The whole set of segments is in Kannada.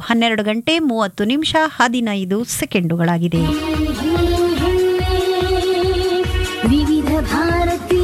ಹನ್ನೆರಡು ಗಂಟೆ ಮೂವತ್ತು ನಿಮಿಷ ಹದಿನೈದು ಸೆಕೆಂಡುಗಳಾಗಿದೆ ವಿವಿಧ ಭಾರತಿ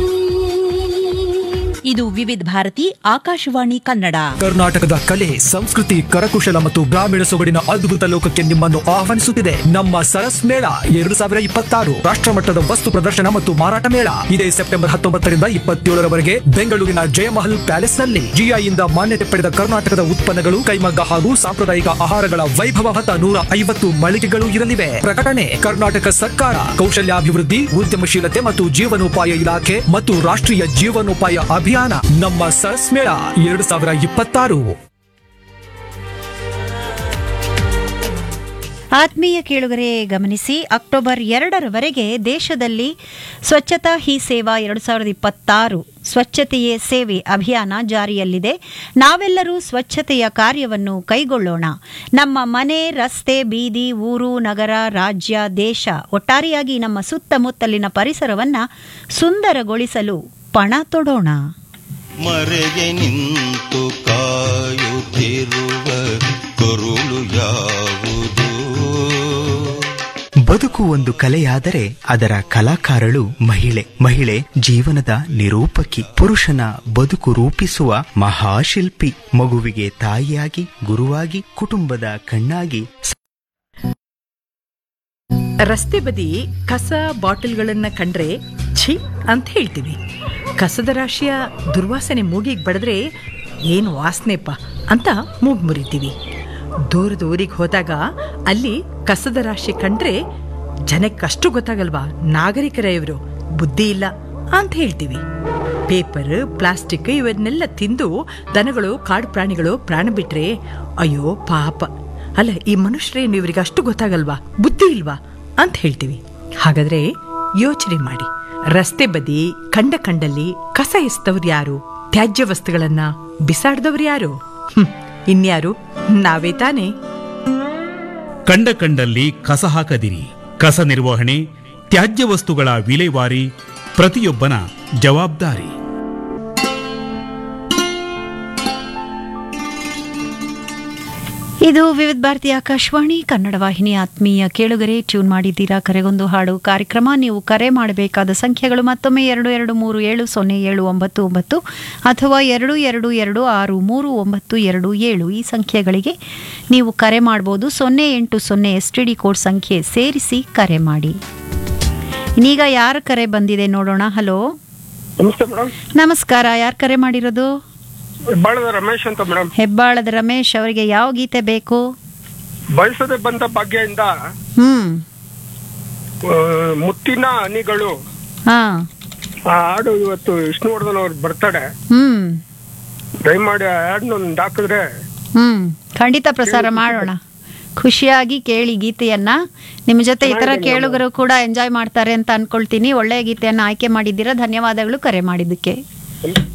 ಇದು ವಿವಿಧ ಭಾರತಿ ಆಕಾಶವಾಣಿ ಕನ್ನಡ ಕರ್ನಾಟಕದ ಕಲೆ ಸಂಸ್ಕೃತಿ ಕರಕುಶಲ ಮತ್ತು ಗ್ರಾಮೀಣ ಸೊಗಡಿನ ಅದ್ಭುತ ಲೋಕಕ್ಕೆ ನಿಮ್ಮನ್ನು ಆಹ್ವಾನಿಸುತ್ತಿದೆ ನಮ್ಮ ಸರಸ್ ಮೇಳ ಎರಡು ಸಾವಿರ ಇಪ್ಪತ್ತಾರು ರಾಷ್ಟ್ರಮಟ್ಟದ ವಸ್ತು ಪ್ರದರ್ಶನ ಮತ್ತು ಮಾರಾಟ ಮೇಳ ಇದೇ ಸೆಪ್ಟೆಂಬರ್ ಹತ್ತೊಂಬತ್ತರಿಂದ ಇಪ್ಪತ್ತೇಳರವರೆಗೆ ಬೆಂಗಳೂರಿನ ಜಯಮಹಲ್ ಪ್ಯಾಲೇಸ್ ನಲ್ಲಿ ಜಿಐಯಿಂದ ಮಾನ್ಯತೆ ಪಡೆದ ಕರ್ನಾಟಕದ ಉತ್ಪನ್ನಗಳು ಕೈಮಗ್ಗ ಹಾಗೂ ಸಾಂಪ್ರದಾಯಿಕ ಆಹಾರಗಳ ವೈಭವ ಹೊತ್ತ ನೂರ ಐವತ್ತು ಮಳಿಗೆಗಳು ಇರಲಿವೆ ಪ್ರಕಟಣೆ ಕರ್ನಾಟಕ ಸರ್ಕಾರ ಕೌಶಲ್ಯಾಭಿವೃದ್ಧಿ ಉದ್ಯಮಶೀಲತೆ ಮತ್ತು ಜೀವನೋಪಾಯ ಇಲಾಖೆ ಮತ್ತು ರಾಷ್ಟ್ರೀಯ ಜೀವನೋಪಾಯ ಅಭಿಯಾನ ನಮ್ಮ ಸರಸ್ ಮೇಳ ಎರಡು ಸಾವಿರ ಇಪ್ಪತ್ತಾರು ಆತ್ಮೀಯ ಕೇಳುಗರೆ ಗಮನಿಸಿ ಅಕ್ಟೋಬರ್ ಎರಡರವರೆಗೆ ದೇಶದಲ್ಲಿ ಸ್ವಚ್ಛತಾ ಹಿ ಸೇವಾ ಎರಡು ಸಾವಿರದ ಇಪ್ಪತ್ತಾರು ಸ್ವಚ್ಛತೆಯೇ ಸೇವೆ ಅಭಿಯಾನ ಜಾರಿಯಲ್ಲಿದೆ ನಾವೆಲ್ಲರೂ ಸ್ವಚ್ಛತೆಯ ಕಾರ್ಯವನ್ನು ಕೈಗೊಳ್ಳೋಣ ನಮ್ಮ ಮನೆ ರಸ್ತೆ ಬೀದಿ ಊರು ನಗರ ರಾಜ್ಯ ದೇಶ ಒಟ್ಟಾರೆಯಾಗಿ ನಮ್ಮ ಸುತ್ತಮುತ್ತಲಿನ ಪರಿಸರವನ್ನ ಸುಂದರಗೊಳಿಸಲು ಪಣ ತೊಡೋಣ ಮರೆಗೆ ನಿಂತು ಕಾಯುತ್ತಿರುವ ಕರುಳು ಯಾವುದು ಬದುಕು ಒಂದು ಕಲೆಯಾದರೆ ಅದರ ಕಲಾಕಾರಳು ಮಹಿಳೆ ಮಹಿಳೆ ಜೀವನದ ನಿರೂಪಕಿ ಪುರುಷನ ಬದುಕು ರೂಪಿಸುವ ಮಹಾಶಿಲ್ಪಿ ಮಗುವಿಗೆ ತಾಯಿಯಾಗಿ ಗುರುವಾಗಿ ಕುಟುಂಬದ ಕಣ್ಣಾಗಿ ರಸ್ತೆ ಬದಿ ಕಸ ಬಾಟಲ್ಗಳನ್ನ ಕಂಡ್ರೆ ಛೀ ಅಂತ ಹೇಳ್ತೀವಿ ಕಸದ ರಾಶಿಯ ದುರ್ವಾಸನೆ ಮೂಗಿಗೆ ಬಡಿದ್ರೆ ಏನು ವಾಸನೆಪ್ಪ ಅಂತ ಮೂಗ್ ಮುರಿತೀವಿ ದೂರದ ಊರಿಗೆ ಹೋದಾಗ ಅಲ್ಲಿ ಕಸದ ರಾಶಿ ಕಂಡ್ರೆ ಜನಕ್ಕಷ್ಟು ಗೊತ್ತಾಗಲ್ವಾ ನಾಗರಿಕರ ಇವರು ಬುದ್ಧಿ ಇಲ್ಲ ಅಂತ ಹೇಳ್ತೀವಿ ಪೇಪರ್ ಪ್ಲಾಸ್ಟಿಕ್ ಇವನ್ನೆಲ್ಲ ತಿಂದು ದನಗಳು ಕಾಡು ಪ್ರಾಣಿಗಳು ಪ್ರಾಣ ಬಿಟ್ರೆ ಅಯ್ಯೋ ಪಾಪ ಅಲ್ಲ ಈ ಮನುಷ್ಯರೇನು ಇವರಿಗೆ ಅಷ್ಟು ಗೊತ್ತಾಗಲ್ವಾ ಬುದ್ಧಿ ಇಲ್ವಾ ಅಂತ ಹೇಳ್ತೀವಿ ಹಾಗಾದ್ರೆ ಯೋಚನೆ ಮಾಡಿ ರಸ್ತೆ ಬದಿ ಕಂಡ ಕಂಡಲ್ಲಿ ಕಸ ಎಸ್ತವ್ರು ಯಾರು ತ್ಯಾಜ್ಯ ವಸ್ತುಗಳನ್ನ ಬಿಸಾಡ್ದವ್ರು ಯಾರು ಹ್ಮ್, ಇನ್ಯಾರು ನಾವೇ ತಾನೇ ಕಂಡ ಕಂಡಲ್ಲಿ ಕಸ ಹಾಕದಿರಿ ಕಸ ನಿರ್ವಹಣೆ ತ್ಯಾಜ್ಯ ವಸ್ತುಗಳ ವಿಲೇವಾರಿ ಪ್ರತಿಯೊಬ್ಬನ ಜವಾಬ್ದಾರಿ ಇದು ವಿವಿಧ ಭಾರತಿ ಆಕಾಶವಾಣಿ ಕನ್ನಡ ವಾಹಿನಿ ಆತ್ಮೀಯ ಕೇಳುಗರೆ ಟ್ಯೂನ್ ಮಾಡಿದ್ದೀರಾ ಕರೆಗೊಂದು ಹಾಡು ಕಾರ್ಯಕ್ರಮ ನೀವು ಕರೆ ಮಾಡಬೇಕಾದ ಸಂಖ್ಯೆಗಳು ಮತ್ತೊಮ್ಮೆ ಎರಡು ಎರಡು ಮೂರು ಏಳು ಸೊನ್ನೆ ಏಳು ಒಂಬತ್ತು ಒಂಬತ್ತು ಅಥವಾ ಎರಡು ಎರಡು ಎರಡು ಆರು ಮೂರು ಒಂಬತ್ತು ಎರಡು ಏಳು ಈ ಸಂಖ್ಯೆಗಳಿಗೆ ನೀವು ಕರೆ ಮಾಡ್ಬೋದು ಸೊನ್ನೆ ಎಂಟು ಸೊನ್ನೆ ಎಸ್ ಟಿ ಡಿ ಕೋಡ್ ಸಂಖ್ಯೆ ಸೇರಿಸಿ ಕರೆ ಮಾಡಿ ಇನ್ನೀಗ ಯಾರ ಕರೆ ಬಂದಿದೆ ನೋಡೋಣ ಹಲೋ ನಮಸ್ತೆ ಮೇಡಮ್ ನಮಸ್ಕಾರ ಯಾರು ಕರೆ ಮಾಡಿರೋದು ಬಾಳದ ರಮೇಶ್ ಅಂತ ಮೇಡಮ್ ಹೆಬ್ಬಾಳದ ರಮೇಶ್ ಅವರಿಗೆ ಯಾವ ಗೀತೆ ಬೇಕು ಬಯಸದೆ ಬಂದ ಭಾಗ್ಯದಿಂದ ಹ್ಮ್ ಆ, ಮುತ್ತಿನ ಹನಿಗಳು ಹಾ ಆ ಹಾಡು ಇವತ್ತು ವಿಷ್ಣುವರ್ಧನ್ ಅವ್ರ ಬರ್ತಡೆ ಹ್ಮ್ ದಯಮಾಡಿ ಆ ಹಾಡನ್ನೊಂದು ಹಾಕಿದ್ರೆ ಹ್ಮ್ ಖಂಡಿತ ಪ್ರಸಾರ ಮಾಡೋಣ ಖುಷಿಯಾಗಿ ಕೇಳಿ ಗೀತೆಯನ್ನ ನಿಮ್ಮ ಜೊತೆ ಇತರ ಕೇಳುಗರು ಕೂಡ ಎಂಜಾಯ್ ಮಾಡ್ತಾರೆ ಅಂತ ಅನ್ಕೊಳ್ತೀನಿ ಒಳ್ಳೆಯ ಗೀತೆಯನ್ನ ಆಯ್ಕೆ ಮಾಡಿದ್ದೀರಾ ಧನ್ಯವಾದಗಳು ಕರೆ ಮಾಡಿದ್ದಕ್ಕೆ